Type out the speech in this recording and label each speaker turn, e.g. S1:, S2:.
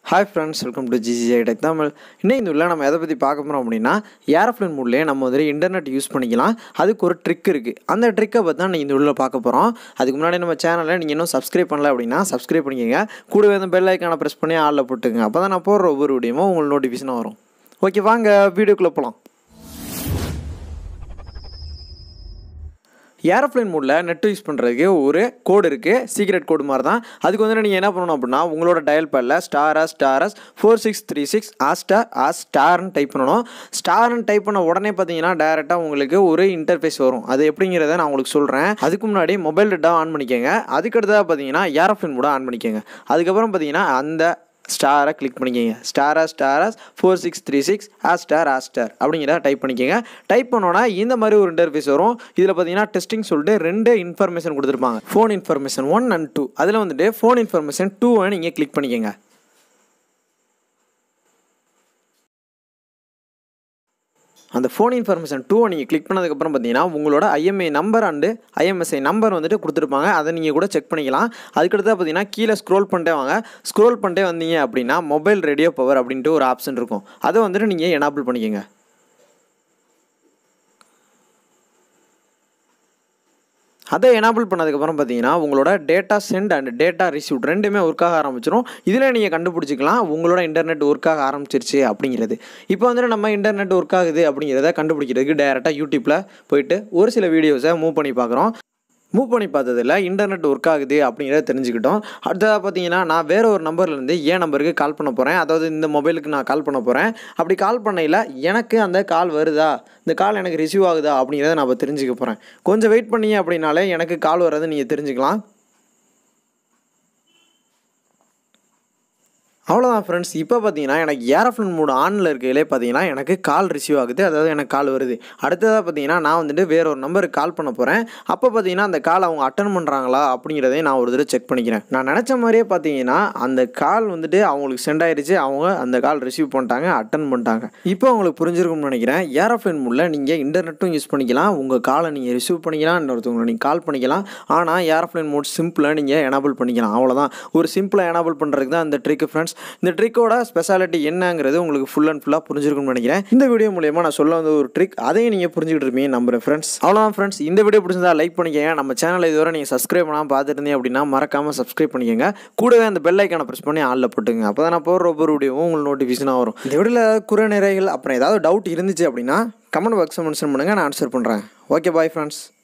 S1: hi friends welcome to GGI tech Tamil இன்னைக்கு இந்த உள்ள நம்ம எதை பற்றி பார்க்க போகிறோம் அப்படின்னா ஏரோப்ளேன் மூட்லேயே நம்ம வந்து இன்டர்நெட் யூஸ் பண்ணிக்கலாம் அதுக்கு ஒரு ட்ரிக் இருக்குது அந்த ட்ரிக்கை பற்றி தான் நீங்கள் இந்த உள்ள பார்க்க போகிறோம் அதுக்கு முன்னாடி நம்ம சேனலில் நீங்கள் இன்னும் சப்ஸ்கிரைப் பண்ணல அப்படின்னா சப்ஸ்கிரைப் பண்ணிக்கோங்க கூடவே அந்த பெல் ஐக்கானை ப்ரெஸ் பண்ணி ஆளில் போட்டுங்க அப்போ தான் நான் போடுற ஒவ்வொரு வீடியோமும் உங்களுக்கு நோட்டிஃபிகேஷன் வரும் ஓகே வாங்க வீடியோக்குள்ளே போகலாம் ஏரோப்ளேன் மோடில் நெட் யூஸ் பண்ணுறதுக்கு ஒரு கோடு இருக்குது சீக்ரெட் கோடு மாதிரி தான் அதுக்கு வந்து நீங்கள் என்ன பண்ணணும் அப்படின்னா உங்களோட டயல் பேடில் star hash star hash four six three six ஆ ஸ்டார் ஆ ஸ்டார்னு டைப் பண்ணணும் ஸ்டார்னு டைப் பண்ண உடனே பார்த்தீங்கன்னா டேரெக்டாக உங்களுக்கு ஒரு இன்டர்ஃபேஸ் வரும் அது எப்படிங்கிறத நான் உங்களுக்கு சொல்கிறேன் அதுக்கு முன்னாடி மொபைல் டேட்டா ஆன் பண்ணிக்கோங்க அதுக்கடுத்ததாக பார்த்தீங்கன்னா ஏரோப்ளேன் மோட ஆன் பண்ணிக்கோங்க அதுக்கப்புறம் பார்த்தீங்கன்னா அந்த ஸ்டாரை கிளிக் பண்ணிக்கோங்க ஸ்டாரா star hash four six three six ஆ ஸ்டார் ஆ ஸ்டார் அப்படிங்கிறத டைப் பண்ணிக்கோங்க டைப் பண்ணோன்னா இந்த மாதிரி ஒரு இன்டர்ஃபேஸ் வரும் இதில் பார்த்தீங்கன்னா டெஸ்டிங் சொல்லிட்டு ரெண்டு இன்ஃபர்மேஷன் கொடுத்துருப்பாங்க phone information one and two அதில் வந்துட்டு ஃபோன் இன்ஃபர்மேஷன் டூவை நீங்கள் கிளிக் பண்ணிக்கோங்க அந்த ஃபோன் இன்ஃபர்மேஷன் டூவை நீங்கள் கிளிக் பண்ணதுக்கப்புறம் பார்த்தீங்கன்னா உங்களோட IMEI number and IMSI number வந்துட்டு கொடுத்துருப்பாங்க அதை நீங்கள் கூட செக் பண்ணிக்கலாம் அதுக்கடுத்து பார்த்தீங்கன்னா கீழே ஸ்க்ரோல் பண்ணிட்டே வாங்க ஸ்க்ரோல் பண்ணிட்டே வந்தீங்க அப்படின்னா மொபைல் ரேடியோ பவர் அப்படின்ட்டு ஒரு ஆப்ஷன் இருக்கும் அதை வந்துட்டு நீங்கள் எனேபிள் பண்ணிக்கோங்க அதை எனேபிள் பண்ணதுக்கப்புறம் பார்த்தீங்கன்னா உங்களோட data send and data receive ரெண்டுமே ஒர்க் ஆக ஆரம்பிச்சிடும் இதில் நீங்கள் கண்டுபிடிச்சிக்கலாம் உங்களோட இன்டர்நெட் ஒர்க் ஆக ஆரம்பிச்சிருச்சு அப்படிங்கிறது இப்போ வந்துட்டு நம்ம இன்டர்நெட் ஒர்க் ஆகுது அப்படிங்கிறத கண்டுபிடிக்கிறதுக்கு டேரெக்டாக யூடியூப்பில் போயிட்டு ஒரு சில வீடியோஸை மூவ் பண்ணி பார்க்குறோம் மூவ் பண்ணி பார்த்ததில் இன்டர்நெட் ஒர்க் ஆகுது அப்படிங்கிறத தெரிஞ்சுக்கிட்டோம் அடுத்ததாக பார்த்தீங்கன்னா நான் வேறு ஒரு நம்பர்லேருந்து ஏன் நம்பருக்கு கால் பண்ண போகிறேன் அதாவது இந்த மொபைலுக்கு நான் கால் பண்ண போகிறேன் அப்படி கால் பண்ணையில் எனக்கு அந்த கால் வருதா இந்த கால் எனக்கு ரிசீவ் ஆகுதா அப்படிங்கிறத நான் இப்போ தெரிஞ்சுக்க போகிறேன் கொஞ்சம் வெயிட் பண்ணீங்க அப்படின்னாலே எனக்கு கால் வர்றதை நீங்கள் தெரிஞ்சுக்கலாம் அவ்வளோதான் ஃப்ரெண்ட்ஸ் இப்போ பார்த்தீங்கன்னா எனக்கு ஏரோஃப்ளன் மூடு ஆனில் இருக்கையிலே பார்த்தீங்கன்னா எனக்கு கால் ரிசீவ் ஆகுது அதாவது எனக்கு கால் வருது அடுத்ததாக பார்த்தீங்கன்னா நான் வந்துட்டு வேற ஒரு நம்பருக்கு கால் பண்ண போகிறேன் அப்போ பார்த்தீங்கன்னா அந்த கால் அவங்க அட்டன் பண்ணுறாங்களா அப்படிங்கிறதையும் நான் ஒரு தடவை செக் பண்ணிக்கிறேன் நான் நினச்ச மாதிரியே பார்த்தீங்கன்னா அந்த கால் வந்துட்டு அவங்களுக்கு சென்ட் ஆயிடுச்சு அவங்க அந்த கால் ரிசீவ் பண்ணிட்டாங்க அட்டன் பண்ணிட்டாங்க இப்போ அவங்களுக்கு புரிஞ்சிருக்கும்னு நினைக்கிறேன் ஏரோஃப்ளன் மூடில் நீங்கள் இன்டர்நெட்டும் யூஸ் பண்ணிக்கலாம் உங்கள் காலை நீங்கள் ரிசீவ் பண்ணிக்கலாம் இன்னொருத்தவங்களை நீங்கள் கால் பண்ணிக்கலாம் ஆனால் ஏரோஃப்ளன் மோட் சிம்பிளாக நீங்கள் எனேபிள் பண்ணிக்கலாம் அவ்வளோதான் ஒரு சிம்பிளாக எனேபிள் பண்ணுறதுக்கு தான் அந்த ட்ரிக் ஃப்ரெண்ட்ஸ் இந்த ட்ரிக்கோட ஸ்பெஷாலிட்டி என்னங்கிறது உங்களுக்கு ஃபுல் அண்ட் ஃபுல்லாக புரிஞ்சிருக்கும்னு நினைக்கிறேன் இந்த வீடியோ மூலியமாக நான் சொல்ல வந்த ஒரு ட்ரிக் அதையும் நீங்கள் புரிஞ்சுக்கிட்டு இருப்பீங்க நம்புறேன் ஃப்ரெண்ட்ஸ் அவ்வளோதான் ஃப்ரெண்ட்ஸ் இந்த வீடியோ பிடிச்சிருந்தா லைக் பண்ணிக்கங்க நம்ம சேனலை இதுவரை நீங்கள் சப்ஸ்கிரைப் பண்ணாமல் பார்த்துருந்தீங்க அப்படின்னா மறக்காமல் சப்ஸ்கிரைப் பண்ணிக்கோங்க கூடவே அந்த பெல் ஐக்கானை ப்ரெஸ் பண்ணி ஆளில் போட்டுங்க அப்போ தான் நான் போடுற ஒவ்வொரு வீடியோவும் உங்களுக்கு நோட்டிஃபிகேஷனாக வரும் இந்த வீடியோவில் குறை நிறைகள் அப்புறம் ஏதாவது டவுட் இருந்துச்சு அப்படின்னா கமெண்ட் பாக்ஸை மென்ஷன் பண்ணுங்கள் நான் ஆன்சர் பண்ணுறேன் ஓகே பாய் ஃப்ரெண்ட்ஸ்